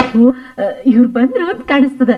ಇವ್ರು ಬಂದ್ರು ಅಂತ ಕಾಣಿಸ್ತದ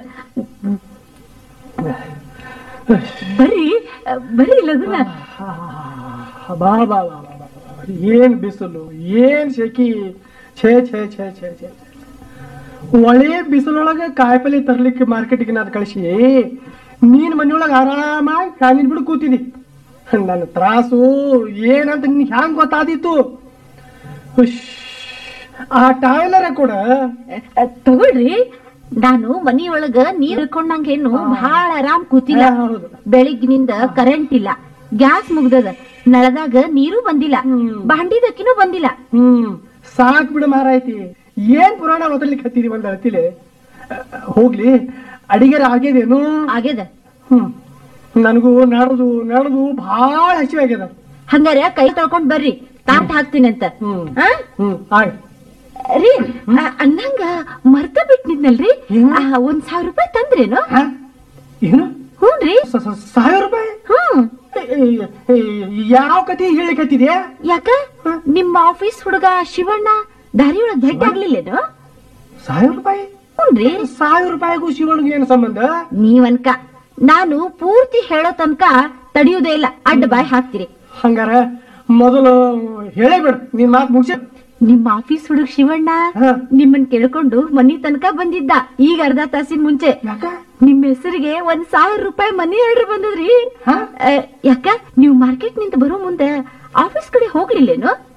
ಬರ್ರಿ ಆ, ಬರ್ರಿ ಲಗುನ ಬಾ ಬಾ ಬಾ ಬಾ ಬಾ, ಬಾ. ಏನ್ ಬಿಸಿಲು ಏನ್ ಶೆಕಿ ಛೇ ಛೇ ಛೇ ಛೇ ಛೇ ಛೇ. ಒಳ್ಳೆ ಬಿಸಿಲೊಳಗ ಕಾಯಿಪಲ್ಲೆ ತರ್ಲಿಕ್ಕೆ ಮಾರ್ಕೆಟಿಗೆ ನಾನು ಕಳಿಸಿ ನೀನ್ ಮನೆಯೊಳಗ ಆರಾಮಾಗಿ ಫ್ಯಾನಿನ ಬಿಡು ಕೂತಿದಿ ನನ್ನ ತ್ರಾಸು ಏನಂತ ನಿನ್ ಹ್ಯಾಂಗ್ ಗೊತ್ತಾದಿತ್ತು ಹುಷ್. ಆ ಟಾಯ್ಲರ ಕೂಡ ಆ, ತಗೊಳ್ರಿ ನಾನು ಮನಿಯೊಳಗ ನೀರ್ ಹಿಡ್ಕೊಂಡಂಗೇನು ಬಹಳ ಆರಾಮ್ ಕೂತಿಲ್ಲ ಆ, ಹೌದು. ಬೆಳಿಗ್ಗಿನಿಂದ ಕರೆಂಟ್ ಇಲ್ಲ ಗ್ಯಾಸ್ ಮುಗ್ದದ ನಳದಾಗ ನೀರು ಬಂದಿಲ್ಲ ಹ್ಮ್. ಬಾಂಡಿದಕ್ಕಿನೂ ಬಂದಿಲ್ಲ ಹ್ಮ್ ಸಾಕ್ ಬಿಡು ಮಾರಾಯ್ತಿ ಏನ್ ಪುರಾಣ ಓದಲಿಕ್ಕೆ ಹತ್ತಿದಿ ಒಂದ್ ಅಳ್ತಿಲೆ ಹೋಗ್ಲಿ ಅಡಿಗೆರ ಆಗ್ಯದೇನು ಆಗ್ಯದ ಹ್ಮ್ ನನಗೂ ನಡೆದು ನಡೆದು ಭಾಳ ಹಸಿವೆ ಆಗ್ಯದ ಹಂಗಾರ ಕೈ ತೊಳ್ಕೊಂಡ್ ಬರ್ರಿ ತಾಟ್ ಹಾಕ್ತೀನಂತ ಹ್ಮ್. ಆ? ಹ್ಮ್ ಆಯ್ ರೀ ಆ, ಅನ್ನಂಗ ಮರ್ತ ಬಿಟ್ನಿದ್ನಲ್ರಿ ಏನು? ಆ, ಒಂದ್ ಸಾವಿರ ರೂಪಾಯಿ ತಂದ್ರೇನು ಹ? ಏನು ಹ್ಞೂನ್ರಿ ಸ- ಸ- ಸಾವಿರ ರೂಪಾಯಿ ಹ್ಮ್ ಯಾವ ಕತೆ ಹೇಳಿಕ್ ಹತ್ತಿದ್ಯಾ ಯಾಕ ನಿಮ್ಮ ಆಫೀಸ್ ಹುಡುಗ ಶಿವಣ್ಣ ದಾರಿಯೊಳಗ್ ಭೇಟಿ ಆಗ್ಲಿಲ್ಲೇನು ಸಾವಿರ ರೂಪಾಯಿ ಹ್ಞೂನ್ರಿ ಸಾವಿರ ರೂಪಾಯಿಗೂ ಶಿವನಿಗೆ ಏನು ಸಂಬಂಧ ನೀವನ್ಕ ನಾನು ಪೂರ್ತಿ ಹೇಳೋ ತನಕ ತಡಿಯುವುದೇ ಇಲ್ಲ ಅಡ್ಡ ಬಾಯ್ ಹಾಕ್ತೀರಿ ಹಂಗಾರ ಮೊದಲು ಹೇಳೇ ಬಿಡು ನಿನ್ ಮಾತು ಮುಗಿಸಿ ನಿಮ್ಮ ಆಫೀಸ್ ಹುಡುಗ ಶಿವಣ್ಣ ಹ. ನಿಮ್ಮನ್ ಕೇಳ್ಕೊಂಡು ಮನಿ ತನಕ ಬಂದಿದ್ದ ಈಗ ಅರ್ಧ ತಾಸಿನ ಮುಂಚೆ ಯಾಕ ನಿಮ್ ಹೆಸರಿಗೆ ಒಂದ್ ಸಾವಿರ ರೂಪಾಯಿ ಮನಿ ಆರ್ಡರ್ ಬಂದದ್ರಿ ಹ? ಆ, ಯಾಕ ನೀವು ಮಾರ್ಕೆಟ್ ನಿಂದ ಬರೋ ಮುಂದೆ ಆಫೀಸ್ ಕಡೆ ಹೋಗ್ಲಿಲ್ಲೇನು